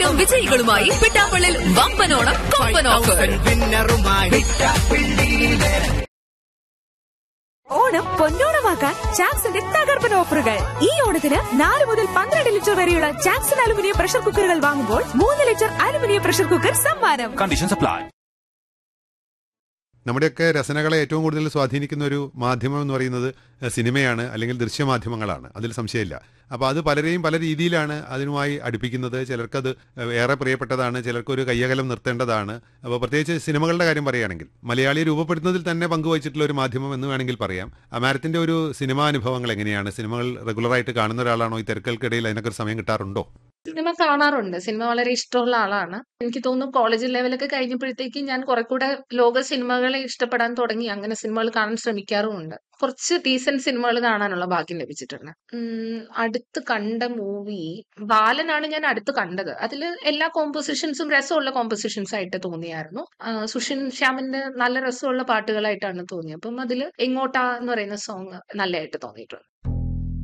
ഓരോ വിജയികളുമായി പിട്ടാപ്പള്ളിൽ വമ്പനോണം കൊമ്പൻ ഓഫർ ഓണം പൊന്നോണമാക്കാൻ ചാക്സിന്റെ തകർപ്പൻ ഓഫറുകൾ ഈ ഓണത്തിന് നാല് മുതൽ പന്ത്രണ്ട് ലിറ്റർ വരെയുള്ള ചാക്സൺ അലുമിനിയം പ്രഷർ കുക്കറുകൾ വാങ്ങുമ്പോൾ മൂന്ന് ലിറ്റർ അലുമിനിയം പ്രഷർ കുക്കർ സമ്മാനം Conditions apply. നമ്മുടെയൊക്കെ രചനകളെ ഏറ്റവും കൂടുതൽ സ്വാധീനിക്കുന്ന ഒരു മാധ്യമം എന്ന് പറയുന്നത് എഹ്, സിനിമയാണ് അല്ലെങ്കിൽ ദൃശ്യമാധ്യമങ്ങളാണ് അതിൽ സംശയമില്ല അപ്പോൾ അത് പലരെയും പല രീതിയിലാണ് അതിനുമായി അടുപ്പിക്കുന്നത് ചിലർക്കത് എഹ്, ഏറെ പ്രിയപ്പെട്ടതാണ് ചിലർക്കൊരു കയ്യകലം നിർത്തേണ്ടതാണ് അപ്പോൾ പ്രത്യേകിച്ച് സിനിമകളുടെ കാര്യം പറയുകയാണെങ്കിൽ മലയാളിയെ രൂപപ്പെടുത്തുന്നതിൽ തന്നെ പങ്കുവച്ചിട്ടുള്ള ഒരു മാധ്യമം എന്ന് വേണമെങ്കിൽ പറയാം അമാരത്തിൻ്റെ ഒരു സിനിമാ അനുഭവങ്ങൾ എങ്ങനെയാണ് സിനിമകൾ റെഗുലറായിട്ട് കാണുന്ന ഒരാളാണോ ഈ തിരക്കുകൾക്കിടയിൽ അതിനൊക്കെ ഒരു സമയം കിട്ടാറുണ്ടോ സിനിമ കാണാറുണ്ട് സിനിമ വളരെ ഇഷ്ടമുള്ള ആളാണ് എനിക്ക് തോന്നുന്നു കോളേജ് ലെവലൊക്കെ കഴിഞ്ഞപ്പോഴത്തേക്ക് ഞാൻ കുറെ കൂടെ ലോക സിനിമകളെ ഇഷ്ടപ്പെടാൻ തുടങ്ങി അങ്ങനെ സിനിമകൾ കാണാൻ ശ്രമിക്കാറുമുണ്ട് കുറച്ച് ഡീസന്റ് സിനിമകൾ കാണാനുള്ള ഭാഗ്യം ലഭിച്ചിട്ടുണ്ട് ഉം, അടുത്ത് കണ്ട മൂവി ബാലനാണ് ഞാൻ അടുത്ത് കണ്ടത് അതിൽ എല്ലാ കോമ്പോസിഷൻസും രസമുള്ള കോമ്പോസിഷൻസ് ആയിട്ട് തോന്നിയായിരുന്നു ആ, സുഷിൻ ശ്യാമിന്റെ നല്ല രസമുള്ള പാട്ടുകളായിട്ടാണ് തോന്നിയത് അപ്പം അതിൽ എങ്ങോട്ടാ എന്ന് പറയുന്ന സോങ് നല്ലതായിട്ട് തോന്നിയിട്ടുണ്ട്